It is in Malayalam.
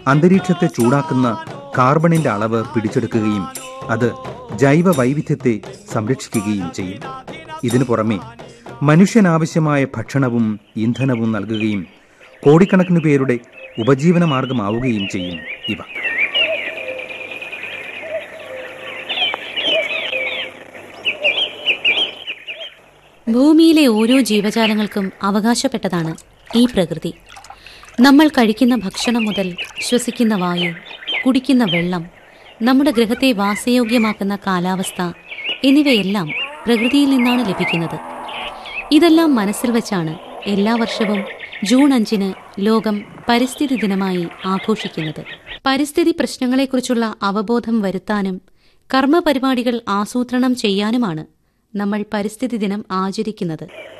അന്തരീക്ഷത്തെ ചൂടാക്കുന്ന കാർബണിന്റെ അളവ് പിടിച്ചെടുക്കുകയും അത് ജൈവ വൈവിധ്യത്തെ സംരക്ഷിക്കുകയും ചെയ്യും ഇതിനു പുറമെ മനുഷ്യനാവശ്യമായ ഭക്ഷണവും ഇന്ധനവും നൽകുകയും കോടിക്കണക്കിന് പേരുടെ ഉപജീവന മാർഗമാവുകയും ചെയ്യും ഇവ ഭൂമിയിലെ ഓരോ ജീവജാലങ്ങൾക്കും അവകാശപ്പെട്ടതാണ് ഈ പ്രകൃതി നമ്മൾ കഴിക്കുന്ന ഭക്ഷണം മുതൽ ശ്വസിക്കുന്ന വായു കുടിക്കുന്ന വെള്ളം നമ്മുടെ ഗ്രഹത്തെ വാസയോഗ്യമാക്കുന്ന കാലാവസ്ഥ എന്നിവയെല്ലാം പ്രകൃതിയിൽ നിന്നാണ് ലഭിക്കുന്നത് ഇതെല്ലാം മനസ്സിൽ വച്ചാണ് എല്ലാ വർഷവും ജൂൺ അഞ്ചിന് ലോകം പരിസ്ഥിതി ദിനമായി ആഘോഷിക്കുന്നത് പരിസ്ഥിതി പ്രശ്നങ്ങളെക്കുറിച്ചുള്ള അവബോധം വരുത്താനും കർമ്മപരിപാടികൾ ആസൂത്രണം ചെയ്യാനുമാണ് നമ്മൾ പരിസ്ഥിതി ദിനം ആചരിക്കുന്നത്